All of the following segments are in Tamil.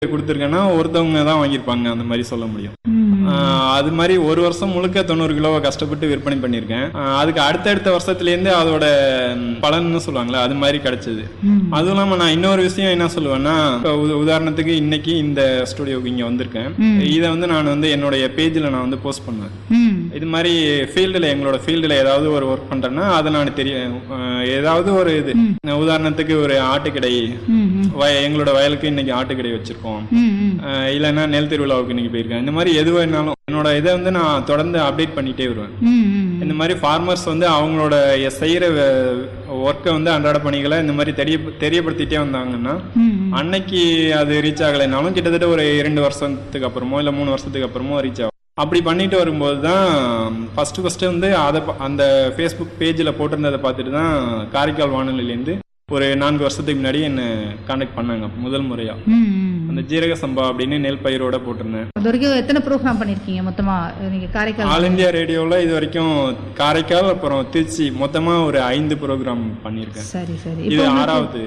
கொடுத்துருக்கேன்னா ஒருத்தவங்க தான் வாங்கியிருப்பாங்க அந்த மாதிரி சொல்ல முடியும் ஆஹ் அது மாதிரி ஒரு வருஷம் முழுக்க தொண்ணூறு கிலோவை கஷ்டப்பட்டு விற்பனை பண்ணியிருக்கேன் ஆஹ் அதுக்கு அடுத்தடுத்த வருஷத்துலேருந்து அதோட ம், பலன்னு சொல்லுவாங்களே அது மாதிரி கிடைச்சது அதுவும் இல்லாமல் நான் இன்னொரு விஷயம் என்ன சொல்லுவேன்னா இப்போ உத- உதாரணத்துக்கு இன்னைக்கு இந்த ஸ்டுடியோக்கு இங்கே வந்திருக்கேன் இதை வந்து நான் வந்து என்னுடைய பேஜில் நான் வந்து போஸ்ட் பண்ணுவேன் ம் இது மாதிரி ஃபீல்டில் எங்களோட ஃபீல்டில் ஏதாவது ஒரு ஒர்க் பண்ணுறேன்னா அதை நான் தெரியும் அஹ் ஏதாவது ஒரு இது உதாரணத்துக்கு ஒரு ஆட்டுக்கடை ம் ம் வய எங்களோட வயலுக்கு இன்னைக்கு ஆட்டுக்கடை வச்சிருக்கோம் ம் ம் அஹ் இல்லைன்னா நெல் திருவிழாவுக்கு இன்னைக்கு போயிருக்கேன் இந்த மாதிரி எது வேணாலும் என்னோட இதை வந்து நான் தொடர்ந்து அப்டேட் பண்ணிட்டே வருவேன் ம் ம் இந்த மாதிரி ஃபார்மர்ஸ் வந்து அவங்களோட செய்கிற ஒர்க்கை வந்து அன்றாட பணிகளை இந்த மாதிரி தெரிய தெரியப்படுத்திட்டே வந்தாங்கன்னா ம் அன்னைக்கு அது ரீச் ஆகலைனாலும் கிட்டத்தட்ட ஒரு இரண்டு வருஷத்துக்கு அப்புறமோ இல்லை மூணு வருஷத்துக்கு அப்புறமோ ரீச் ஆகும் அப்படி பண்ணிட்டு வரும்போது தான் ஃபஸ்ட்டு ஃபஸ்ட்டு வந்து அதை ப- அந்த ஃபேஸ்புக் பேஜில் போட்டிருந்ததை பார்த்துட்டு தான் காரைக்கால் வானொலியிலேருந்து ஒரு நான்கு வருஷத்துக்கு முன்னாடி என்னை காண்டாக்ட் பண்ணாங்க முதல் முறையாக ம் ம் அந்த ஜீரக சம்பா அப்படின்னு நெல் பயிரோட போட்டிருந்தேன் அது வரைக்கும் எத்தனை ப்ரோக்ராம் பண்ணிருக்கீங்க மொத்தமா நீங்க காரைக்கால் ஆல் இந்தியா ரேடியோவில் இது வரைக்கும் காரைக்கால் அப்புறம் திருச்சி மொத்தமாக ஒரு ஐந்து ப்ரோக்ராம் பண்ணியிருக்கேன் சரி சரி இது இப்போ உங்களுக்கு- ஆறாவது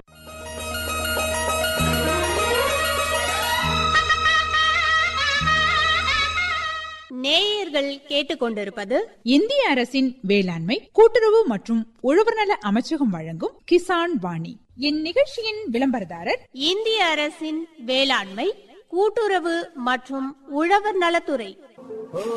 நேயர்கள் கேட்டுக்கொண்டிருப்பது இந்திய அரசின் வேளாண்மை கூட்டுறவு மற்றும் உழவர்நல அமைச்சகம் வழங்கும் கிசான் வாணி இந்நிகழ்ச்சியின் விளம்பரதாரர் இந்திய அரசின் வேளாண்மை கூட்டுறவு மற்றும் உழவர் நலத்துறை